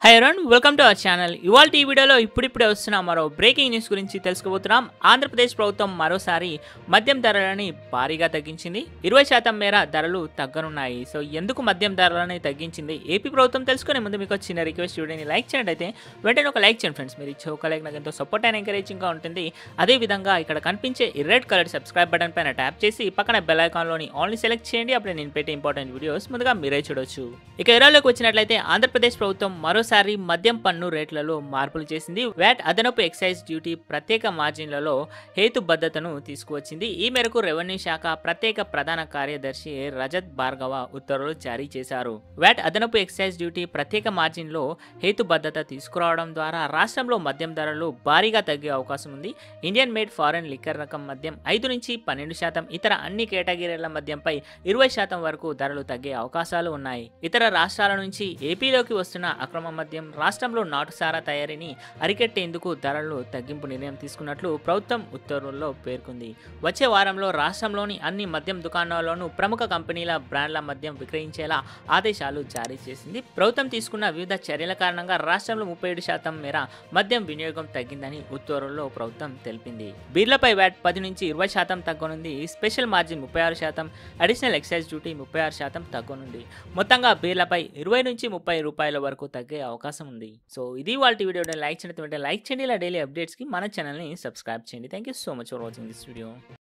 high everyone welcome to our channel ఇవాళ ఈ వీడియోలో ఇప్పుడిప్పుడే వస్తున్న మరో బ్రేకింగ్ న్యూస్ గురించి తెలుసుకోబోతున్నాం ఆంధ్రప్రదేశ్ ప్రభుత్వం మరోసారి మద్యం ధరలని భారీగా తగ్గించింది ఇరవై శాతం మేర ధరలు తగ్గనున్నాయి సో ఎందుకు మద్యం ధరలని తగ్గించింది ఏపీ ప్రభుత్వం తెలుసుకునే ముందు మీకు ఒక చిన్న రిక్వెస్ట్ వీడియోని లైక్ చేయండి అయితే వెంటనే ఒక లైక్ చేయండి ఫ్రెండ్స్ మీరు ఇచ్చే ఒక లైక్ నాకు ఎంతో సపోర్ట్ అండ్ ఎంకరేజింగ్గా ఉంటుంది అదేవిధంగా ఇక్కడ కనిపించే ఈ రెడ్ కలర్ సబ్స్క్రైబ్ బటన్ పైన ట్యాప్ చేసి పక్కన బెల్ ఐకాన్లోని ఆన్లీ సెలెక్ట్ చేయండి అప్పుడు నేను పెట్టే ఇంపార్టెంట్ వీడియోస్ ముందుగా మీరే చూడొచ్చు ఇక వివరాల్లోకి వచ్చినట్లయితే ఆంధ్రప్రదేశ్ ప్రభుత్వం మరోసారి మద్యం పన్ను రేట్లలో మార్పులు చేసింది వ్యాట్ అదనపు ఎక్సైజ్ డ్యూటీ ప్రత్యేక మార్జిన్లలో హేతుబద్ధతను తీసుకువచ్చింది ఈ మేరకు రెవెన్యూ శాఖ ప్రత్యేక ప్రధాన కార్యదర్శి రజత్ భార్గవ ఉత్తర్వులు జారీ చేశారు వ్యాట్ అదనపు ఎక్సైజ్ డ్యూటీ ప్రత్యేక మార్జిన్లో హేతుబద్ధత తీసుకురావడం ద్వారా రాష్ట్రంలో మద్యం ధరలు భారీగా తగ్గే అవకాశం ఉంది ఇండియన్ మేడ్ ఫారెన్ లిక్కర్ రకం మద్యం ఐదు నుంచి పన్నెండు శాతం ఇతర అన్ని కేటగిరీల మద్యంపై ఇరవై శాతం వరకు ధరలు తగ్గే అవకాశాలు ఉన్నాయి ఇతర రాష్ట్రాల నుంచి ఏపీలోకి వస్తున్న అక్రమ మద్యం రాష్ట్రంలో నాటుసారా తయారీని అరికెట్టేందుకు ధరలు తగ్గింపు నిర్ణయం తీసుకున్నట్లు ప్రభుత్వం ఉత్తర్వుల్లో పేర్కొంది వచ్చే వారంలో రాష్ట్రంలోని అన్ని మద్యం దుకాణాల్లోనూ ప్రముఖ కంపెనీల బ్రాండ్ల మద్యం విక్రయించేలా ఆదేశాలు జారీ చేసింది ప్రభుత్వం తీసుకున్న వివిధ చర్యల కారణంగా రాష్ట్రంలో ముప్పై ఏడు శాతం మేర మద్యం వినియోగం తగ్గిందని ఉత్తర్వుల్లో ప్రభుత్వం తెలిపింది బీర్లపై వ్యాట్ పది నుంచి ఇరవై శాతం తగ్గనుంది స్పెషల్ మార్జిన్ ముప్పై ఆరు శాతం అడిషనల్ ఎక్సైజ్ డ్యూటీ ముప్పై ఆరు శాతం తగ్గనుంది మొత్తంగా బీర్లపై ఇరవై నుంచి ముప్పై రూపాయల వరకు తగ్గే అవకాశం ఉంది సో ఇది వాళ్ళ వీడియో లైక్ చేయడం లైక్ చేయండి ఇలా డైలీ అప్డేట్స్కి మన ఛానల్ని సబ్స్క్రైబ్ చేయండి thank you so much for watching this video